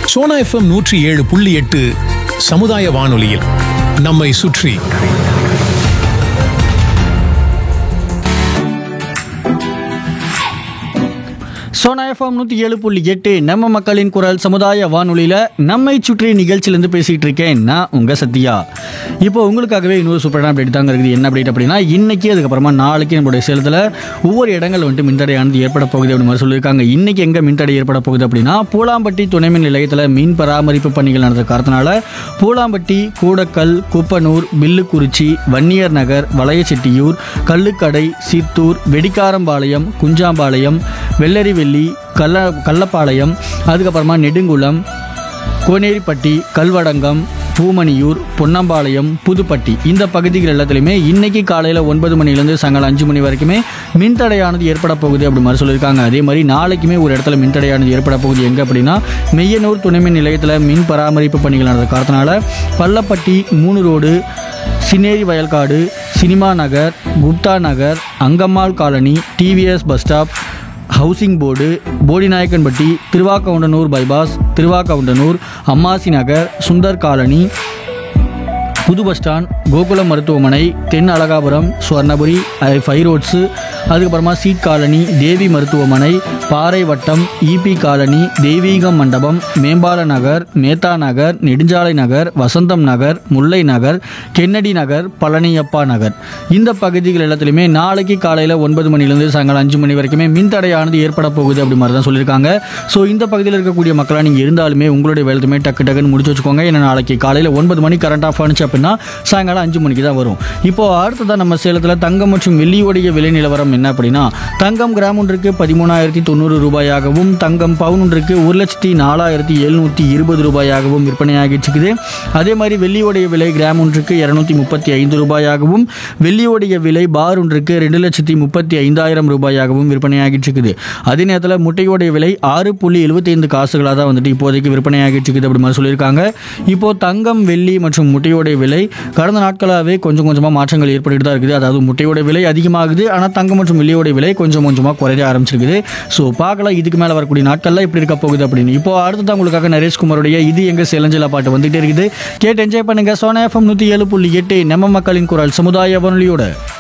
Sona FM நூற்றி ஏழு புள்ளி எட்டு சமுதாய வானொலியில் நம்மை சுற்றி சோனா எஃப்எம் நூற்றி ஏழு புள்ளி எட்டு நம்ம மக்களின் குரல் சமுதாய வானொலியில் நம்மை சுற்றி நிகழ்ச்சியிலேருந்து பேசிகிட்டு இருக்கேன் நான் உங்கள் சத்யா இப்போ உங்களுக்காகவே இன்னொரு சூப்பரான அப்டேட் தாங்க இருக்குது என்ன அப்டேட் அப்படின்னா இன்னைக்கு அதுக்கப்புறமா நாளைக்கு நம்மளுடைய சேலத்தில் ஒவ்வொரு இடங்கள் வந்துட்டு மின்தடையானது ஏற்பட போகுது அப்படின்னு மாதிரி சொல்லியிருக்காங்க இன்னைக்கு எங்கே மின்தடை ஏற்பட போகுது அப்படின்னா பூலாம்பட்டி துணை மின் நிலையத்தில் மீன் பராமரிப்பு பணிகள் நடந்த காரணத்தினால பூலாம்பட்டி கூடக்கல் குப்பனூர் பில்லுக்குறிச்சி வன்னியர் நகர் வளையச்செட்டியூர் கள்ளுக்கடை சித்தூர் வெடிக்காரம்பாளையம் குஞ்சாம்பாளையம் வெள்ளரிவெள்ளி கள்ள கள்ளப்பாளையம் அதுக்கப்புறமா நெடுங்குளம் கோனேரிப்பட்டி கல்வடங்கம் பூமணியூர் பொன்னம்பாளையம் புதுப்பட்டி இந்த பகுதிகள் எல்லாத்துலேயுமே இன்னைக்கு காலையில் ஒன்பது மணிலேருந்து சாயங்காலம் அஞ்சு மணி வரைக்குமே மின்தடையானது ஏற்பட போகுது அப்படி மாதிரி சொல்லியிருக்காங்க அதே மாதிரி நாளைக்குமே ஒரு இடத்துல மின்தடையானது ஏற்பட போகுது எங்கே அப்படின்னா மெய்யனூர் துணைமின் நிலையத்தில் மின் பராமரிப்பு பணிகள் நடந்த காரணத்தினால பள்ளப்பட்டி மூணு ரோடு சினேரி வயல்காடு cinema Nagar Gupta Nagar Angammal colony TVS bus stop housing board Bodinayakkanpatti Thiruvakkavundanur bypass Thiruvakkavundanur Ammasi Nagar Sundar colony புது பஸ் ஸ்டாண்ட் கோகுலம் மருத்துவமனை தென் அழகாபுரம் சுவர்ணபுரி ஃபைவ் ரோட்ஸு அதுக்கப்புறமா சீட் காலனி தேவி மருத்துவமனை பாறை வட்டம் இபி காலனி தெய்வீகம் மண்டபம் மேம்பால நகர் மேத்தா நகர் நெடுஞ்சாலை நகர் வசந்தம் நகர் முல்லை நகர் கென்னடி நகர் பழனியப்பா நகர் இந்த பகுதிகள் எல்லாத்துலேயுமே நாளைக்கு காலையில் ஒன்பது மணிலேருந்து சாயங்காலம் அஞ்சு மணி வரைக்குமே மின்தடையானது ஏற்பட போகுது அப்படி மாதிரி தான் சொல்லியிருக்காங்க ஸோ இந்த பகுதியில் இருக்கக்கூடிய மக்களாக நீங்கள் இருந்தாலுமே உங்களுடைய வேலையுமே டக்கு டக்குன்னு முடிச்சு வச்சுக்கோங்க ஏன்னா நாளைக்கு காலையில் ஒன்பது மணி கரண்ட் ஆஃப் ஆனிச்சு அப்படின்னா சாயங்காலம் அஞ்சு மணிக்கு தான் வரும் இப்போ அடுத்ததான் நம்ம சேலத்தில் தங்கம் மற்றும் வெள்ளியோடைய விலை நிலவரம் என்ன அப்படின்னா தங்கம் கிராம் ஒன்றுக்கு பதிமூணாயிரத்தி தொண்ணூறு ரூபாயாகவும் தங்கம் பவுன் ஒன்றுக்கு ஒரு லட்சத்தி நாலாயிரத்தி எழுநூற்றி இருபது ரூபாயாகவும் விற்பனையாகிட்டு இருக்குது அதே மாதிரி வெள்ளியோடைய விலை கிராம் ஒன்றுக்கு இரநூத்தி முப்பத்தி ஐந்து ரூபாயாகவும் வெள்ளியோடைய விலை பார் ஒன்றுக்கு ரெண்டு லட்சத்தி முப்பத்தி ஐந்தாயிரம் ரூபாயாகவும் விற்பனையாகிட்டு இருக்குது அதே நேரத்தில் முட்டையோடைய விலை ஆறு புள்ளி எழுபத்தைந்து காசுகளாக தான் வந்துட்டு இப்போதைக்கு விற்பனையாகிட்டு இருக்குது அப்படி மாதிரி சொல்லியிருக்காங்க இப்போ தங்கம் வெள்ளி மற்றும் முட்டையோடைய விலை கடந்த நாட்களாகவே கொஞ்சம் கொஞ்சமாக மாற்றங்கள் ஏற்பட்டுட்டு தான் இருக்குது அதாவது முட்டையோட விலை அதிகமாகுது ஆனால் தங்கம் மற்றும் வெள்ளியோட விலை கொஞ்சம் கொஞ்சமாக குறைய ஆரம்பிச்சிருக்குது ஸோ பார்க்கலாம் இதுக்கு மேலே வரக்கூடிய நாட்கள்லாம் எப்படி இருக்க போகுது அப்படின்னு இப்போ அடுத்ததான் உங்களுக்காக நரேஷ்குமாருடைய இது எங்க செலஞ்சில பாட்டு வந்துட்டே இருக்குது கேட்டு என்ஜாய் பண்ணுங்க சோனா எஃப்எம் நூற்றி ஏழு புள்ளி எட்டு நம்ம மக்களின் குரல் சமுதாய வானொலியோட